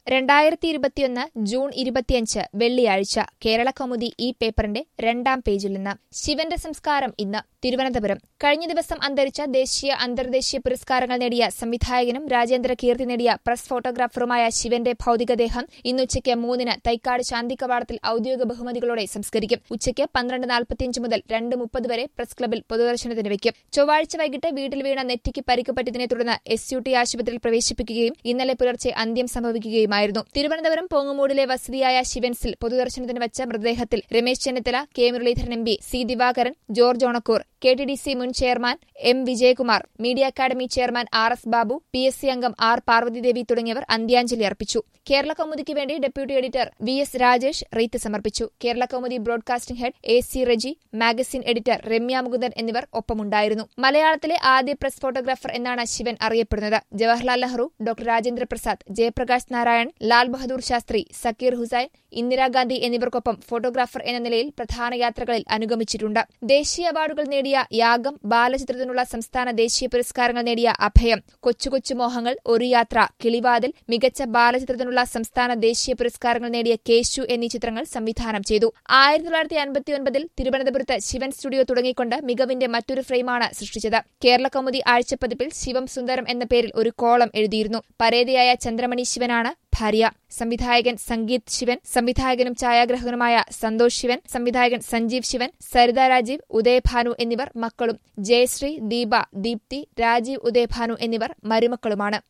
രണ്ടായിരത്തി ഇരുപത്തിയൊന്ന് ജൂൺ ഇരുപത്തിയഞ്ച് വെള്ളിയാഴ്ച കേരള കൗമുദി ഈ പേപ്പറിന്റെ രണ്ടാം പേജിൽ നിന്ന് ശിവന്റെ സംസ്കാരം ഇന്ന് തിരുവനന്തപുരം കഴിഞ്ഞ ദിവസം അന്തരിച്ച ദേശീയ അന്തർദേശീയ പുരസ്കാരങ്ങൾ നേടിയ സംവിധായകനും രാജ്യാന്തര കീർത്തി നേടിയ പ്രസ് ഫോട്ടോഗ്രാഫറുമായ ശിവന്റെ ഭൌതികദേഹം ഇന്ന് ഉച്ചയ്ക്ക് മൂന്നിന് തൈക്കാട് ശാന്തി കവാടത്തിൽ ഔദ്യോഗിക ബഹുമതികളോടെ സംസ്കരിക്കും ഉച്ചയ്ക്ക് പന്ത്രണ്ട് നാൽപ്പത്തിയഞ്ച് മുതൽ രണ്ട് മുപ്പത് വരെ പ്രസ് ക്ലബിൽ പൊതുദർശനത്തിന് വയ്ക്കും ചൊവ്വാഴ്ച വൈകിട്ട് വീട്ടിൽ വീണ നെറ്റിക്ക് പരിക്ക് പറ്റിയതിനെ തുടർന്ന് എസ് യു ടി ആശുപത്രിയിൽ പ്രവേശിപ്പിക്കുകയും ഇന്നലെ പുലർച്ചെ അന്ത്യം സംഭവിക്കുകയുമായിരുന്നു തിരുവനന്തപുരം പോങ്ങുമൂടിലെ വസതിയായ ശിവൻസിൽ പൊതുദർശനത്തിന് വച്ച മൃതദേഹത്തിൽ Ramesh Chennithala K Muraleedharan M P C Divakaran George Onakkoor K T D C മുൻ chairman M Vijayakumar media academy chairman R S Babu P S C അംഗം ആർ പാർവതിദേവി തുടങ്ങിയവർ അന്ത്യാഞ്ജലി അർപ്പിച്ചു കേരള കൗമുദിക്ക് വേണ്ടി deputy editor V S Rajesh wreath സമർപ്പിച്ചു Kerala Kaumudi broadcasting head A C Reji magazine editor Ramya Mukundan എന്നിവർ ഒപ്പമുണ്ടായിരുന്നു മലയാളത്തിലെ ആദ്യ പ്രസ് ഫോട്ടോഗ്രാഫർ എന്നാണ് ശിവൻ അറിയപ്പെടുന്നത് ജവഹർലാൽ നെഹ്റു ഡോക്ടർ രാജേന്ദ്ര പ്രസാദ് ജയപ്രകാശ് നാരായൺ ലാൽ ബഹദൂർ ശാസ്ത്രി സക്കീർ ഹുസൈൻ ഇന്ദിരാഗാന്ധി എന്നിവർക്കൊപ്പം ഫോട്ടോഗ്രാഫർ എന്ന നിലയിൽ പ്രധാന യാത്രകളിൽ അനുഗമിച്ചിട്ടുണ്ട് ദേശീയ അവാർഡുകൾ നേടിയ യാഗം ബാലചിത്രത്തിനുള്ള സംസ്ഥാന ദേശീയ പുരസ്കാരങ്ങൾ നേടിയ അഭയം കൊച്ചു കൊച്ചു മോഹങ്ങൾ ഒരു യാത്ര കിളിവാതിൽ മികച്ച ബാലചിത്രത്തിനുള്ള സംസ്ഥാന ദേശീയ പുരസ്കാരങ്ങൾ നേടിയ കേശു എന്നീ ചിത്രങ്ങൾ സംവിധാനം ചെയ്തു ആയിരത്തി തൊള്ളായിരത്തി അൻപത്തിയൊൻപതിൽ തിരുവനന്തപുരത്ത് ശിവൻ സ്റ്റുഡിയോ തുടങ്ങിക്കൊണ്ട് മികവിന്റെ മറ്റൊരു ഫ്രെയിമാണ് സൃഷ്ടിച്ചത് കേരള കൗമുദി ആഴ്ചപ്പതിപ്പിൽ ശിവം സുന്ദരം എന്ന പേരിൽ ഒരു കോളം എഴുതിയിരുന്നു പരേതയായ ചന്ദ്രമണി ശിവനാണ് ഭാര്യ സംവിധായകൻ സംഗീത് ശിവൻ സംവിധായകനും ഛായാഗ്രഹകനുമായ സന്തോഷ് ശിവൻ സംവിധായകൻ സഞ്ജീവ് ശിവൻ സരിത രാജീവ് ഉദയഭാനു എന്നിവർ മക്കളും ജയശ്രീ ദീപ ദീപ്തി രാജീവ് ഉദയഭാനു എന്നിവർ മരുമക്കളുമാണ്